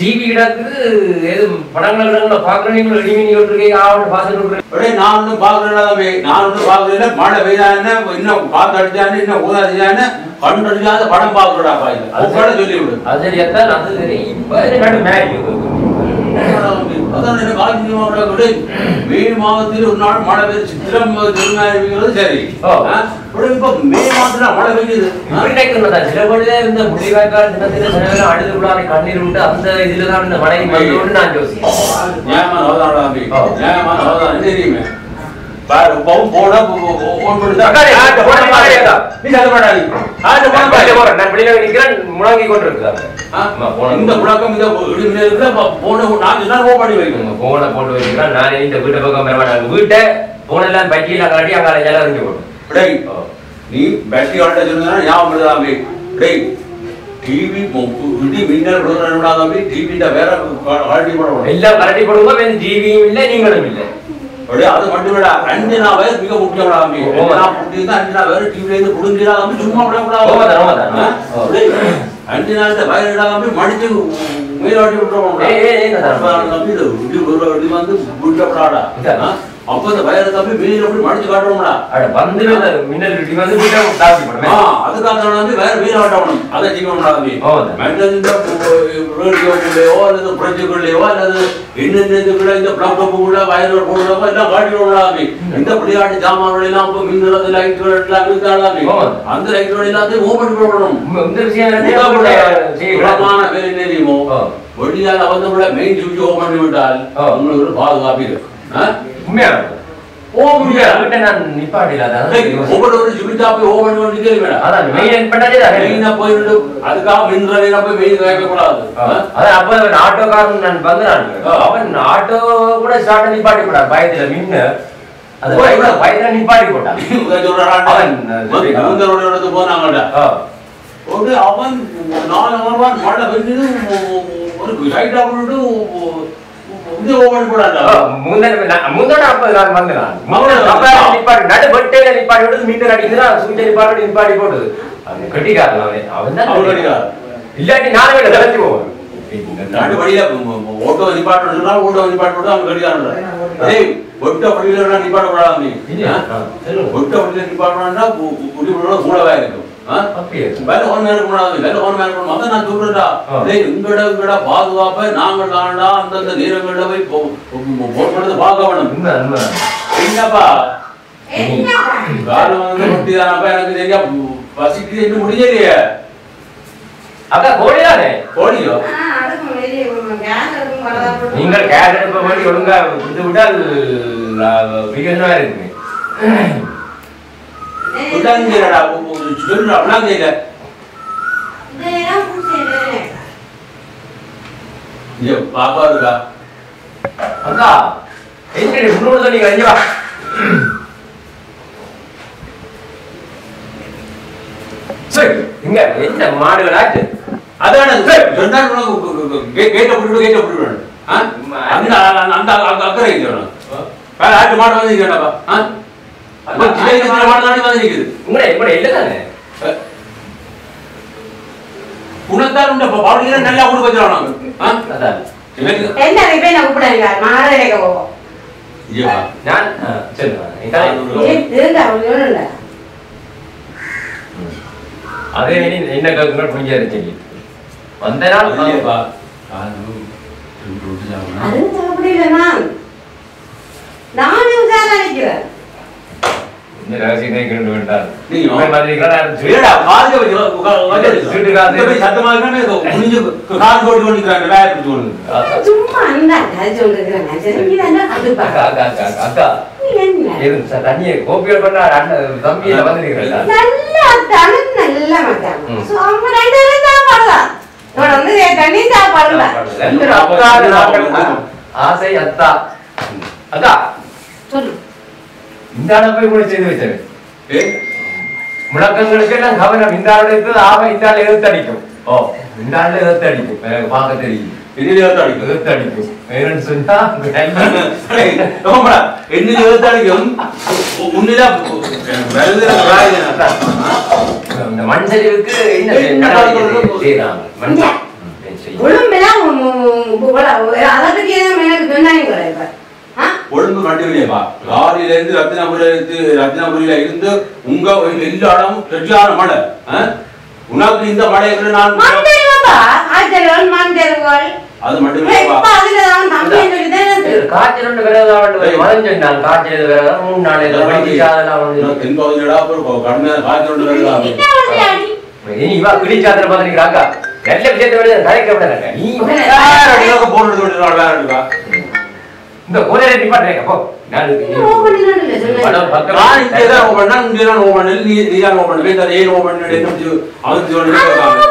TV கிடக்குது ஏது படங்கள் கிடக்குல பாக்குற நீங்க இடிமினி விட்டுருக்கீங்க ஆவணம் பாசல் விட்டுருக்கீங்க அப்படியே நான் ஒன்றும் பார்க்கறேன் தம்பி நான் ஒன்றும் பார்க்கறேன் மழை பெய்தானே இன்னும் காத்து அடிச்சானே இன்னும் ஊதாடிச்சானே கண்டு அடிக்காத படம் பார்க்கறாப்பா இது அது சொல்லி விடு அது சரி அதான் அது சரி இப்ப இது நடு மேரி அதான் எனக்கு ஆச்சரியமா கிடக்குது. மே மாதத்தில் ஒரு நாள் மழை பெய்யுது சித்திரம் திருநாள் சரி ஓ. ஆ? அப்படியே இப்ப மே மாதத்துல மழை பெய்யுது ஆ? இப்படிதான் சில பேர்ல இருந்த முடிவாய்க்கால் தினத்தில சில அழுதுகுள்ளாரை கண்ணீர் விட்டு அந்த இதுல தான் இந்த மழை வந்தோன்னு நான் யோசிக்கிறேன் நியாயமான அவதானம் தம்பி. ஓ. நியாயமான அவதானம் தெரியுமே பாரு இப்பவும் போட ஓன் பண்ணிட்டு அக்கா, நீ ஆட்டு போட மாட்டியா? நீ சத்தப்படாது ஆட்டு போட நான் வெளியில போறேன். நான் வெளியில நிக்கிறேன் முழங்கி கொண்டு இருக்கிறாங்க ஆ? இந்த முழக்கம் இந்த இடுமையில இருக்கிற ப- போன நாலு நாள் ஓ பண்ணி வைக்கணும் போனை போட்டு வைக்கிறேன் நான் இந்த வீட்டை பக்கம் பெற மாட்டேன் வீட்டை போனெல்லாம் பட்டியல காட்டி அங்கே எல்லாம் அறிஞ்சு போட்டேன் டேய் நீ பேட்டரி ஆட்ட சொன்னா ஞாபகம் வருதா தம்பி டேய் டிவி இடி மின்னல் விழுறா தம்பி டிவிட்ட வேற ஆல்ரெடி போடணும் எல்லாம் கரட்டி போடும்போது ஜிவியும் இல்லை நீங்களும் இல்லை அப்படியே அது மட்டும் இல்ல அஞ்சனா வயர் மிக முக்கியம் தம்பி ஓ. அஞ்சனா புட்டி தான் அஞ்சனா வயர் டிவில இருந்து புடுங்கிறா தம்பி சும்மா விடக்கூடாது ஓமதான், ஓமதான். ஆ? ஓ. அப்படியே அஞ்சனா இந்த வயர் இடா தம்பி மடிச்சு மேலாட்டி விட்டுறோம் ஏய், ஏய், ஏய், நான் தான். தம்பி இது இப்படி ஒரு அடி வந்து விட்டப்படாடா இதான். அப்ப இந்த வயர் தம்பி மேல அப்படி மடிச்சு காட்டுறோம்டா அட வந்து இந்த மின்னல் இடி வந்து வீட்டை தாக்கி ஆ, போடுவேன் அதுக்காக வந்து வேற வீர ஆட்டணும் அதை செய்யணும் தம்பி ஓ. மென்டல் இந்த ரேடியோக்குள்ளேயோ அல்லது புரட்சிக்குள்ளேயோ அல்லது என்னென்ன இதுக்குள்ள இந்த லேப்டாப்புக்குள்ள வயர் போடுறவங்க எல்லாம் காட்டிடுவோம் தம்பி இந்த விளையாட்டு ஜாமான்கள் எல்லாம் இப்போ மின்னல் லைட்டுகள் எல்லாம் இருக்காது தம்பி ஓ. அந்த லைட்டுகள் எல்லாத்தையும் ஓபன் பண்ணணும் இந்த விஷயம் என்னன்னா, செய்யக்கூடாது. பிரமான வேலை தெரியுமோ ஓ. வெளியால வந்து கூட மெயின் சுவிட்ச் ஓபன் பண்ணி விட்டால் ஓ. உங்களுக்கு ஒரு பாதுகாப்பு இருக்கு ஆ? உண்மையா ஓ முடியாது வீட்டை நான் நிப்பாட்டில அதான் யோசிக்கிறேன். ஒவ்வொரு ஒரு சுவிட்ச் ஆஃப் ஓபன் பண்ணி கேள்வி அதான் மெயின் பண்ணாலே தான் மெயினா போயிட்டு அதுக்காக மின்ரவையில போய் மெயின் வைக்க கூடாது அதான் அப்ப அவன் ஆட்டோக்காரன் நான் வந்தான் அவன் ஆட்டோ கூட ஸ்டார்ட் நிப்பாட்டி போட்டான் பயத்துல மின்னு அது ஓ, பயத்துல பயத்துல நிப்பாட்டி போட்டான் அவன், அவன் போனாங்கடா ஆ. ஒரு அவன் நாலு வருவான் மழை பெஞ்சது ஒரு சைட் ஆப்பிட்டு இது ஓபன் போடாண்டா ஆ, முந்தன நான் முந்தன அப்ப நான் வந்தான் முந்தன அவன் அப்ப நிப்பாட்டி நடு வெட்டையில நிப்பாட்டி விடுது மின்னு அடிக்குதுன்னா சூச்சை நிப்பாட்டி நிப்பாட்டி போடுது அவன் கட்டிக்காரன் அவன் அவன் தான் அவன் கட்டிக்காரன். இல்லாட்டி நானும் வீட்டை தலைச்சு போவேன் நாட்டு வழியில ஓட்டோ நிப்பாட்டு சொன்னா ஓட்டோ நிப்பாட்டு போட்டு அவன் கடிக்காரன் ஏய் ஒட்ட வழியில நிப்பாட்ட கூடாது நீ இல்லையா? ஆ, சொல்லுங்க. ஒட்ட வழியில நிப்பாட்டணும்னா குடிகளோட கூடவே இருக்கும் ஆ? அப்படியே வேலை ஒண்ணு இருக்கக்கூடாது வேலை ஒண்ணு இருக்கணும் அதான் நான் சொல்றேன்டா ஆ. டேய் இங்கட இங்கட பாதுகாப்பை நாங்கள் தாண்டா அந்தந்த நேரங்கள்ல போய் போட்டு பார்க்க வேணும் உண்மை உண்மை என்னப்பா காலம் வந்து ஒட்டிதானப்பா எனக்கு சரியா பசிக்கு என்ன முடியலையே அக்கா கோழிதானே கோழியோ நீங்கள் கேஸ் எடுப்ப வேண்டி ஒழுங்கா கொடுத்து விட்டால் விகசனமா இருக்குமே விட்டாங்கடா சொல்லுடா விடாங்க இங்க பாப்பா இருக்கா அக்கா என்ன முன்னோடு சொல்லி கழிஞ்சு வா சரி இங்க என்ன மாடுகளாச்சு அதான சொன்னா கேட்ட புட்டு கேட்ட புட்டு அந்த அந்த அந்த அக்கறை இருக்கணும் வேற ஆட்டு மாடு வந்து நிக்கிறப்பா அப்ப சின்ன சின்ன மாடு தாண்டி வந்து நிக்குது உங்களே உங்களே இல்லை தானே உனத்தான் உண்ட பாவடியில நல்லா ஊடு வச்சிடணும் அதான் எனக்கு என்ன இப்ப என்ன கூப்பிடாங்க மாறலைக்க போவோம் ஐயப்பா நான் ஆ, சொல்லுங்க இக்கா, இருந்தா ஒண்ணு அதே இனி என்ன கேட்குங்க கொஞ்சம் இருக்கு வந்த நாள் ஐயப்பா அது சாப்பிடல நான் நானே உதாரணம் நினைக்கிறேன் இந்த ரகசியத்தை கேட்டு வேண்டாம் நீங்க- உங்கள் மாதிரி இருக்கிறதா இருக்கு. ஏடா காதுல வச்சு வச்சு சீட்டு காது. இந்த போய் சத்தமா இருக்கணும் குனிஞ்சு காது போட்டு கொண்டிருக்காங்க வேலை பிடிச்சு கொண்டு அதான். சும்மா அந்த கதை சொல்லிருக்கிறேன் சரி அக்கா, கடுப்பா அக்கா, அக்கா, அக்கா. நீ என்ன இருங்க சார், தண்ணியை கோபியோட பண்ணா அண்ணன் தம்பியில வந்துருக்கிறேன் நல்லா தனி நல்ல மச்சான் ம். சோ அவங்க ரெண்டு பேரும் சாப்பாடுதான் இவன் வந்து தண்ணி சாப்பாடுதான் ரெண்டு அக்கா நாட்கள். ஆசை அத்தா அக்கா சொல்லு இந்த ஆளை போய் கூட செய்து வச்சது ஏ முழக்கங்களுக்கு எல்லாம் கவனம் இந்த ஆளோட இருக்கிறது ஆக இந்த ஆள் எதிர்த்து அடிக்கும் ஓ இந்த ஆள் எதிர்த்து அடிக்கும் எனக்கு பார்க்க தெரியும் என்னது எழுத்தாடிக்கும் எதிர்த்து அடிக்கும் என்னன்னு சொன்னா என்னது எழுத்தாடிக்கும் உன்னிதான் இந்த மண் சரிவுக்கு என்ன ஏய், நடவடிக்கை நடவடிக்கை செய்யறாங்க மண் ம், சரி. ஒழும்பெல்லாம் அதை பத்தி எதுவும் எனக்கு சொன்னாங்க கூட இப்ப ஆ? ஒழுங்கு மட்டும் இல்லையப்பா காலையில இருந்து ரத்தினபுரியில இருந்து ரத்தினபுரியில இருந்து உங்க எல்லா இடமும் சரியான மழை ஆ? உனக்கு இந்த மழைகளை நான் மண் தெரியுமாப்பா ஆச்சரியவன் மண் தெரிவோல் அது மட்டும் இப்ப இல்லையப்பா அதுல அவன் தம்பி சொல்லிதான் எனக்கு காய்ச்சல் ஒன்று விரதம் மறைஞ்சு நான் காய்ச்சல் விரதம் மூணு நாள் அதெல்லாம் வந்து தென்பாதிலடா அப்புறம் கடுமையான காய்ச்சல் ஒன்று வருதா என்ன வந்து அடி இனி இவா பிடிச்சாத்திர பார்த்துக்கிறாங்க நல்ல விஷயத்தை விட கலைக்க விட நீ போடுறது விட்டு வேற இருக்கா இந்த கோலையில நிப்பாட்டுறேங்க போ நான் என்ன ஓபன் இல்ல சொன்னேன் படம் பக்கம் நான் இங்கே தான் ஓபன் பண்ணா இங்கே தான் ஓபன் பண்ணல நீ நீ தான் ஓபன் பண்ணி அதை ஏன் ஓபன் பண்ணி என்ன அவன் சொல்லி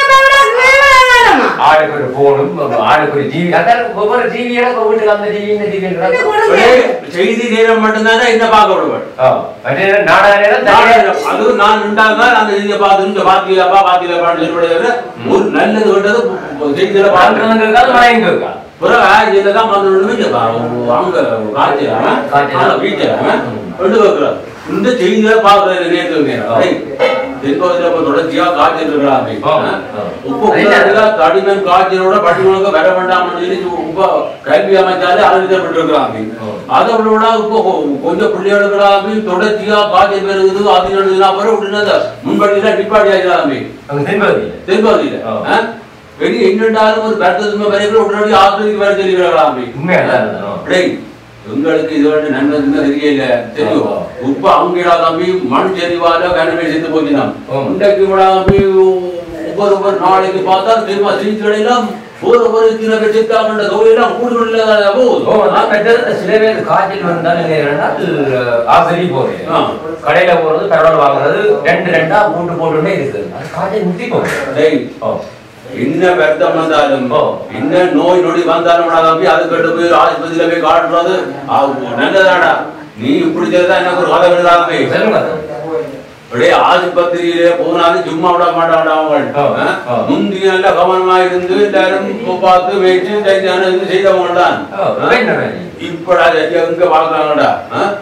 ஆளுக்கு ஒரு போனும் ஆளுக்கு ஒரு ஜீவி அதான் ஒவ்வொரு ஜீவியோட வீட்டுக்கு அந்த ஜீவி இந்த ஜீவி செய்தி நேரம் மட்டும்தானே என்ன பார்க்க விடுவேன் நாடக நேரம் அது நான் உண்டாங்க அந்த செய்தியை பார்த்து இந்த பாத்தீங்களாப்பா பாத்தீங்களாப்பான்னு சொல்லி ஒரு நல்லது விட்டது செய்தியில பார்க்கறது பாக்குறதுக்காக மயங்க இருக்கா பிறகு இதுல தான் வந்துடணுமே இல்லைப்பா. அவங்க காய்ச்சல் காய்ச்சல். வீட்டில் கொண்டு வைக்கிறார் இந்த செய்திகளை பார்க்கறது நேற்று தென்பகுதியில் இப்ப தொடர்ச்சியா காய்ச்சல் இருக்கிறாங்க ஆமா. உப்பு கடிமன் காய்ச்சலோட பட்டிமனுக்கு வர வேண்டாம்னு சொல்லி உப்ப கல்வி அமைச்சாலே அறிவிக்கப்பட்டிருக்கிறாங்க அதை விட இப்போ கொ- கொஞ்சம் பிள்ளைகளுக்கு தொடர்ச்சியா காய்ச்சல் பெருகுது அது எழுதுனா பிறகு விட்டுனது முன்படியில நிப்பாடி ஆகிறாங்க அங்க தென்பகுதி தென்பகுதியில ஆ. ஆ? வெளியே என்னண்டாலும் ஒரு பேட்டதுமே வரைக்கும் உடனடி ஆஸ்பத்திரிக்கு வர சொல்லிக்கிறாங்க உண்மையா டேய் உங்களுக்கு இது வந்து நன்மைன்னு தெரியல தெரியும் ஆ. உப்ப அவங்கடா தம்பி மண் சரிவால கனவே செத்து போச்சுனாம் ஆ. இன்றைக்கு கூட தம்பி ஒவ்வொரு ஒவ்வொரு நாளைக்கு பார்த்தா திரும்ப சீச்சடையெல்லாம் ஒரு ஒரு சில பேர் செத்தாங்கன்ற தொகையெல்லாம் கூடுதல் ஓ போகுது நான் பெற்றது சில பேர் காய்ச்சல் வந்தாலும் என்ன செய்யறேன்னா, ஆசிரி போறேன் ஆ. கடையில போறது பெட்ரோல் வாங்குறது ரெண்டு ரெண்டா போட்டு போட்டுட்டே இருக்கு அது காய்ச்சல் முத்தி போகும் டேய் ஓ என்ன வருத்தம் வந்தாலும் ஓ. என்ன நோய் நொடி வந்தாலும் தம்பி அது கட்டு போய் ஆஸ்பத்திரியில போய் காட்டுறது அது நல்லதாடா நீ இப்படி செய்தா எனக்கு ஒரு கதை விடுதாமே சொல்லுங்க அப்படியே ஆஸ்பத்திரியிலே போனாலும் சும்மா விட மாட்டான்டா அவங்க ஆ, ஆ. முந்தி நல்ல கவனமா இருந்து எல்லாரும் பார்த்து வச்சு சரியான இது செய்தவங்க தான் ஓ, என்ன வேலை? இப்படா சரியா இங்க பாக்குறாங்கடா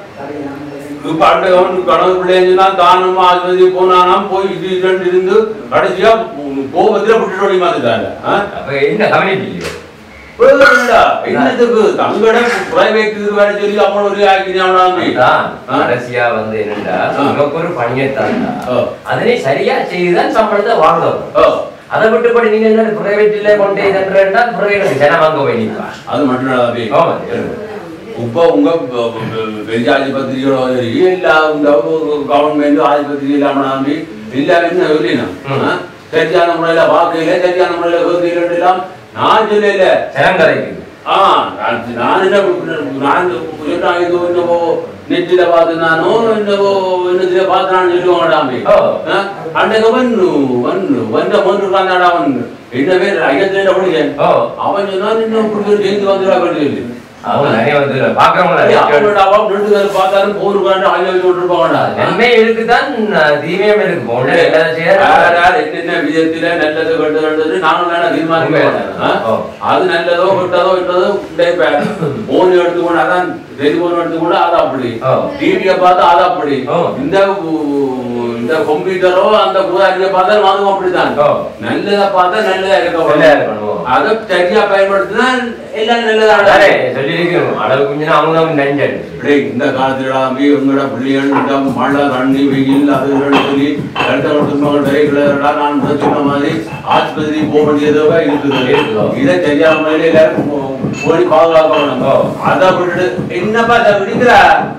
இப்ப அந்த கவன் கனவு பிள்ளைங்கன்னா தானும் ஆஸ்பத்திரி போனானாம் போய் இது இதுன்னு இருந்து கடைசியா கோபத்துல விட்டுட்டு ஓடி மாத்துட்டாங்க அப்ப என்ன கவனிப்பீங்க என்னத்துக்கு தங்கட பிரைவேட் இது வேற சொல்லி அவன் ஒரு ஆக்கினாங்க அதான் கடைசியா வந்து என்னடா ஆ. உனக்கு ஒரு பணியை தந்தா ஆ. அதனை சரியா செய்துதான் சம்பளத்தை வாங்கணும் அதை விட்டுப்படி நீங்க என்ன பிரைவேட்ல கொண்டு சென்றா பிரைவேட் ஜனம் வாங்க போய் நிப்பா அது மட்டும் இல்ல தம்பி. ஆமா சொல்லுங்க. இப்ப உங்க ப- ப- வெளி ஆஸ்பத்திரிகளோ சரி இல்ல இந்த கவர்மெண்ட் ஆஸ்பத்திரி இல்லாம நம்பி எல்லாமே என்ன சொல்லினா ம். சரியான முறையில வாக்கையில சரியான முறையில கேட்கல எல்லாம் நான் சொல்லல ஜனம் கதைக்குது ஆ நான் நான் என்ன நான் சொன்னா இது என்னவோ நெட்டில பார்த்து நானோ என்னவோ என்னத்துல பார்த்து நான் சொல்லுவாங்கடாமே ஓ. அன்னைக்கு வன்னு வன்னு வந்த மொன்று உட்காந்தாடா அவன் என்ன பேர் ஐயத்துல படிச்சேன் ஓ அவன் சொன்னா இன்னும் இப்படி ஒரு செய்தி வந்துடா சொல்லி அவங்க நிறைய வந்து பாக்குறவங்கள அவனோட அவன் ரெண்டு பேர் பார்த்தாலும் போர் காண்டு ஆய்வு விட்டுருப்பாங்கடா நன்மை இருக்குதான் தீமையும் இருக்கு போன எல்லாரும் செய்ய யார் யார் என்னென்ன விதத்தில நல்லது கெட்டது நானும் வேணா தீர்மானிக்க ஓ. அது நல்லதோ கெட்டதோ இட்டதோ உடைப்பேன் போன் எடுத்துக்கொண்டு அதான் டெலிபோன் எடுத்துக்கொண்டு அது அப்படி ஓ. டிவியை பார்த்தா அது அப்படி ஓ. இந்த உ- இந்த கம்ப்யூட்டரோ அந்த குதாரியை பார்த்தா அதுவும் அப்படிதான் ஓ. நல்லதா பார்த்தா நல்லதா நல்லதா இருக்க இருக்கணும். அதை சரியா பயன்படுத்தினா எல்லாம் அதானே நல்லதா சொல்லியிருக்கணும் அளவு குஞ்சுனா அவங்க தான் நஞ்சன் இப்படி இந்த காலத்துல நம்பி உங்களோட பிள்ளைகள் இந்த மழை தண்ணி வெயில் அது இதுன்னு சொல்லி அடுத்த குடும்பங்கள் விரைகளா நான் முதல் சொன்ன மாதிரி ஆஸ்பத்திரி போக வேண்டியதாக இருக்குது இருக்குதோ. இதை சரியான முறையில எல்லாரும் போ- போய் பாதுகாக்க வேணும் ஓ. அதை விட்டுட்டு என்னப்பா அதை விடுங்கிற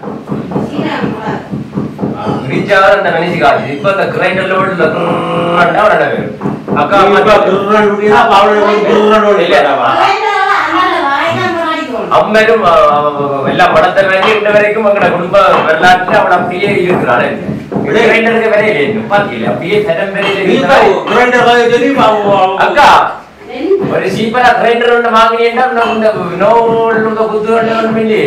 ரீச்சாக அந்த மனுஷி காசு இப்ப இந்த கிரைண்டர்ல விட்டு அக்கா அம்மா அம்மரும் எல்லாம் படத்தை வேண்டி இந்த வரைக்கும் எங்களோட குடும்ப வரலாற்றுல அவன் அப்படியே இருக்கிறாள் கிரைண்டருக்கு விலையில இருக்கு பாத்தீங்களா அப்படியே தரம் விலையில அக்கா ஒரு சீப்பரா கிரைண்டர் ஒன்று வாங்கினீங்கன்னா இந்த நோவுள்ள குத்து ஒன்று இல்லையே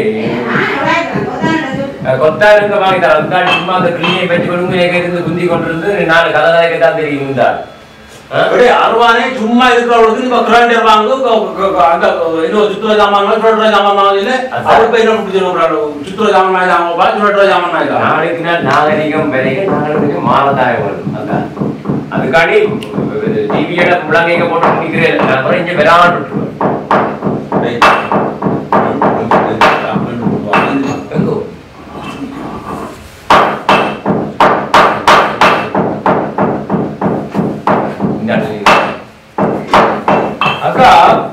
கொத்தாருங்க வாங்கி தரேன் அந்த சும்மா அந்த கிளியை பற்றி கொண்டு இருந்து குந்தி கொண்டிருந்து நாலு கதை கதைக்கு தான் தெரியும் இருந்தா அருவானே சும்மா இருக்கிறவங்களுக்கு இப்ப கிரைண்டர் வாங்கு க- க- க- அந்த இன்னும் சுற்றுலா ஜாமான் சுற்றுலா ஜாமான் வாங்கல அவர் போய் என்ன பிடிச்சிருக்கிறாரு சுற்றுலா ஜாமான் வாங்கி வாங்க சுற்றுலா ஜாமான் வாங்கி நாளுக்கு நாள் நாகரிகம் விலைக்கு நாகரிகம் மாறதாயம் வரும் அதான் அது அதுக்காண்டி டிவியோட முழங்கைக்க போட்டு முடிக்கிறேன் நான் கூட இங்க விளாண்டு விட்டுருவேன் டேய். அப்படின்னு போடுவாங்க. எங்கோ இந்தாண்டு. அக்கா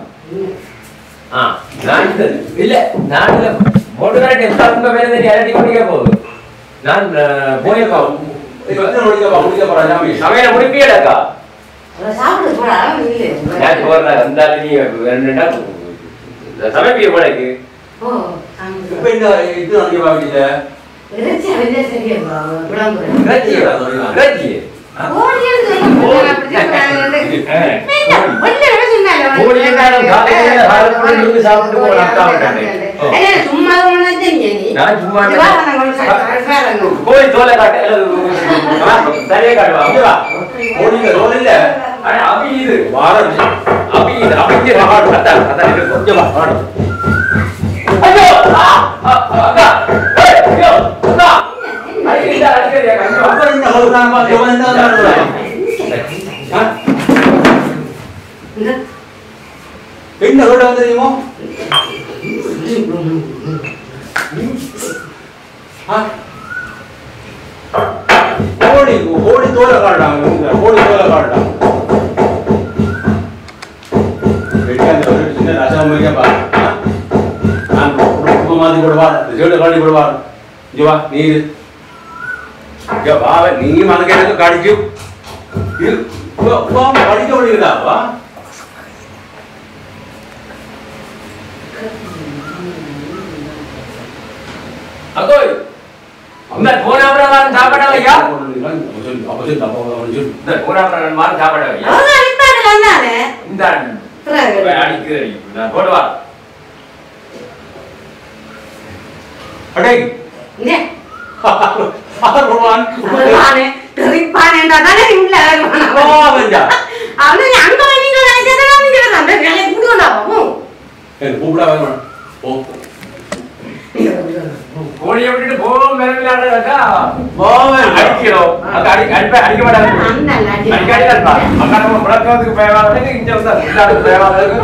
ஆ நான் இந்த இல்ல நான் இல்ல மோட்டர் எத்தனை உங்க வேலை தெரியும் அரட்டி முடிக்க போகுது நான் போயிருக்கா இது எத்தனை மணிக்கு வா, முடிக்க போறா, ஜாமி? சமையல முடிப்பீடக்கா அதை சாப்பிட போடா இல்லை நான் போடுறேன் இருந்தாலும் நீ ரெண்டு நாள் சமைப்பிய போலக்கு ஓ இப்ப இந்த இது நாளைக்கு வா வீட்டுல. இறைச்சி அவனே சரியா விளம்புறேன் இறைச்சி இறைச்சி கோழி என்றாலும் காலையில காலைக்குள்ள இருந்து சாப்பிட்டு போகலாம் அக்கா விட்டாங்க. ஓ. சும்மா நான் சும்மா கோழி தோலை காட்டு சரியா காட்டுவா அங்க வா ஓடிங்க, ரோல் இல்ல. அட, அபி இது வாரம் இல்லை. அபி இது அபிஞ்சு அதான் அதான் இது கொஞ்சம் வா வாடு. ஐயோ ஆ, ஆ, அக்கா ஏய், ஐயோ அக்கா அடிக்கிறீங்க அடிக்கிறீங்க அங்க வா. அப்புறம் என்ன சொல்றாங்க, பா, இவன் என்ன சொல்றான்? ஆ? என்ன ரோட வந்து தெரியுமோ ஆ? கோழி கோழி தோலை காட்டுறாங்க கோழி தோலை காட்டுறாங்க வெட்டியாந்து ஒரு சின்ன ரசம் வைக்கப்பா நான் குடும்ப மாதிரி விடுவார் ஜீவன காட்டி விடுவார் இங்க வா நீ இரு. இங்க வா நீ மனக்கு எனக்கு கடிச்சு இரு. வா, வா, கடிக்க முடியுதா வா அக்கோ இந்த போனாபுரம் சாப்பிட ஐயா அப்ப சொல்லு அப்ப சொல்லு இந்த போனாபுரம் மாதிரி சாப்பிட ஐயா இந்த அடிக்கிறேன் நான் போடுவா அடே ஆர்வமான் கோவஞ்சா எனக்கு கூப்பிடா வேணும் ஓ கோழியை விட்டுட்டு போவோம் மிரவிலாடுறதா கோவன் அடிக்கிறோம் அக்கா அடி அடிப்ப அடிக்க மாட்டாங்க அடிக்காடி தான் இருப்பா அக்கா நம்ம முழக்கத்துக்கு பயவாங்க இங்க வந்து எல்லாருக்கும் பயவாங்க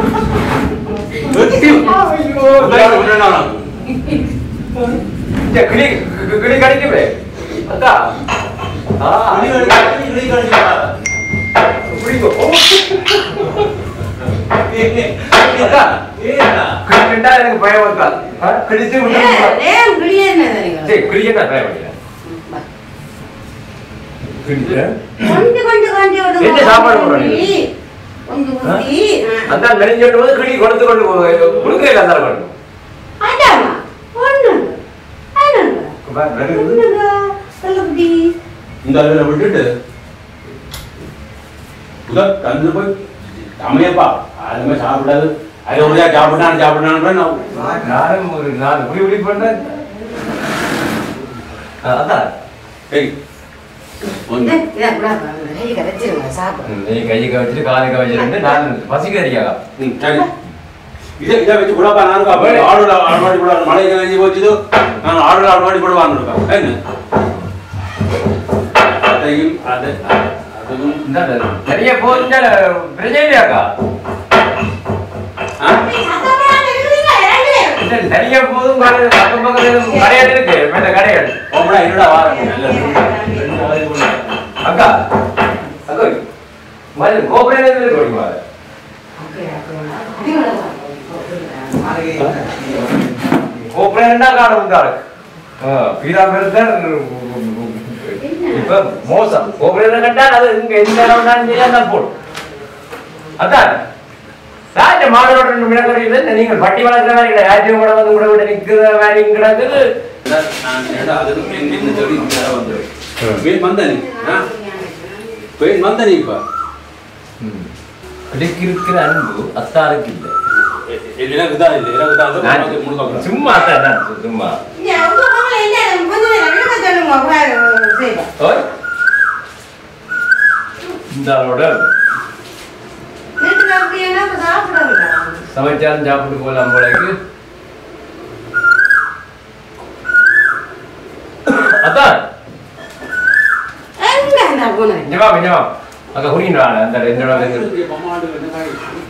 இந்த கிளி கிளி கடிக்குமே அக்கா ஆ பிடிக்கும் கிளி கண்டா எனக்கு பயம் இருக்கா கிழிச்சு விட்டு சரி கிளியே நான் பயம் பண்ணிக்கிறேன் என்ன சாப்பாடு போடுறீங்க? அந்த மெலிஞ்சு போது கிளி கொடுத்து கொண்டு போகுது கொடுக்க இல்லை அந்த கொண்டு இந்த அளவுல விட்டுட்டு முதல் கந்து போய் அமையப்பா அதுமே சாப்பிடாது அது ஒருதா சாப்பிட்டான் சாப்பிட்டான் நானும் ஒரு நான் இப்படி இப்படி பண்றேன் அதான் ஏய் ஒன்று சாப்பிடு நீ கையை வச்சுட்டு காலை வச்சுட்டு நான் பசிக்க அறியாதா ம், சரி இதை இதை வச்சு கூடப்பா நானும் அப்போ ஆடோட ஆடுவாடி கூட மழை கஞ்சி போச்சுது நான் ஆடோட ஆடுவாடி கூட வாங்கிருக்கேன் என்ன அதையும் அது அதுவும் இந்த நிறைய போதுங்க பிரச்சனை இல்லையாக்கா ஆ? இல்ல, நிறைய போதும் கடை- பக்கம் பக்கத்துல கடையாடு இருக்கு மேல கடையாடு ஓமடா என்னடா வா நல்ல அக்கா அக்கா மாதிரி கோபுரம் இருக்கு ஓடிமா கோபுரம் என்ன காரணம் உண்டாரு பீரா பெருத்தர் இப்ப மோசம் கோபுரம் கண்டா அது இங்க எந்த இடம் தான் போடும் அதான் ராஜ மாடோட விடக்கூடியது நீங்கள் பட்டி வளர்க்கிற மாதிரி கிடையாது ராஜ்யம் கூட வந்து கூட விட நிற்கிற மாதிரி கிடக்குது நான் நான் என்னடா அது என்ன சொல்லி நேரா வந்து பெயின் வந்த நீ ஆ பெயின் வந்த நீ இப்ப கிடைக்கு இருக்கிற அன்பு அத்தாருக்கு இல்லை எனக்கு தான் இல்லை எனக்கு தான் அது நான் முழுக்க சும்மா அத்தான் தான் சும்மா ஓய் இந்த ஆளோட சமைச்சாலும் சாப்பிட்டு போகலாம் போலக்கு அதான் இங்க வா இங்க வா அங்க குடிக்கிறாங்க அந்த ரெண்டு நாள் பம்மாண்டு என்ன காய்